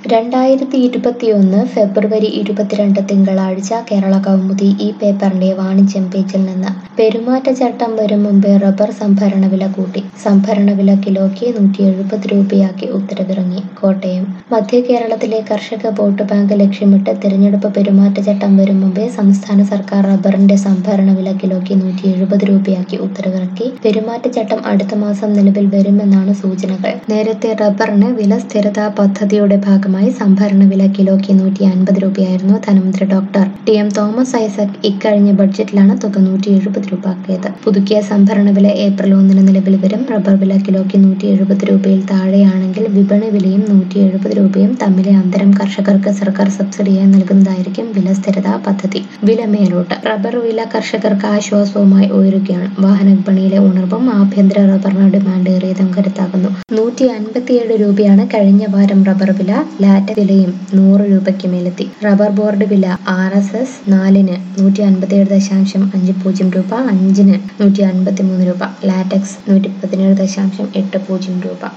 രണ്ടായിരത്തി ഇരുപത്തിയൊന്ന് ഫെബ്രുവരി ഇരുപത്തിരണ്ട് തിങ്കളാഴ്ച കേരള കൗമുദി ഈ പേപ്പറിന്റെ വാണിജ്യം പേജിൽ നിന്ന് പെരുമാറ്റച്ചട്ടം വരും മുമ്പേ റബ്ബർ സംഭരണ വില കൂട്ടി സംഭരണ വില കിലോയ്ക്ക് നൂറ്റി എഴുപത് രൂപയാക്കി ഉത്തരവിറങ്ങി കോട്ടയം മധ്യ കേരളത്തിലെ കർഷക വോട്ട് ബാങ്ക് ലക്ഷ്യമിട്ട് തിരഞ്ഞെടുപ്പ് പെരുമാറ്റച്ചട്ടം വരും മുമ്പേ സംസ്ഥാന സർക്കാർ റബ്ബറിന്റെ സംഭരണ വില കിലോയ്ക്ക് നൂറ്റി എഴുപത് രൂപയാക്കി ഉത്തരവിറക്കി പെരുമാറ്റച്ചട്ടം അടുത്ത മാസം നിലവിൽ വരുമെന്നാണ് സൂചനകൾ നേരത്തെ റബ്ബറിന് വില സ്ഥിരതാ പദ്ധതിയുടെ ഭാഗമായി സംഭരണ വില കിലോയ്ക്ക് നൂറ്റി അൻപത് രൂപയായിരുന്നു ധനമന്ത്രി doctor T M Thomas Isaac ഇക്കഴിഞ്ഞ ബഡ്ജറ്റിലാണ് തുക നൂറ്റി എഴുപത് രൂപ ആക്കിയത് പുതുക്കിയ സംഭരണ വില ഏപ്രിൽ ഒന്നിന് നിലവിൽ വരും റബ്ബർ വില കിലോയ്ക്ക് നൂറ്റി എഴുപത് രൂപയിൽ താഴെയാണെങ്കിൽ വിപണി വിലയും നൂറ്റി എഴുപത് രൂപയും തമ്മിലെ അന്തരം കർഷകർക്ക് സർക്കാർ സബ്സിഡിയായി നൽകുന്നതായിരിക്കും വില സ്ഥിരതാ പദ്ധതി വില മേലോട്ട് റബ്ബർ വില കർഷകർക്ക് ആശ്വാസവുമായി ഉയരുകയാണ് വാഹന വിപണിയിലെ ഉണർവും ആഭ്യന്തര റബ്ബറിന് ഡിമാൻഡ് ഏറിയതും കരുത്താകുന്നു നൂറ്റി അൻപത്തിയേഴ് രൂപയാണ് കഴിഞ്ഞ വാരം റബ്ബർ വില ലാറ്റ വിലയും നൂറ് രൂപയ്ക്ക് മേലെത്തി റബ്ബർ ബോർഡ് വില ആർ എസ് എസ് നാലിന് നൂറ്റി അൻപത്തിയേഴ് ദശാംശം അഞ്ച് പൂജ്യം രൂപ അഞ്ചിന് നൂറ്റി അൻപത്തി മൂന്ന് രൂപ ലാറ്റക്സ് നൂറ്റി പതിനേഴ് ദശാംശം എട്ട് പൂജ്യം രൂപ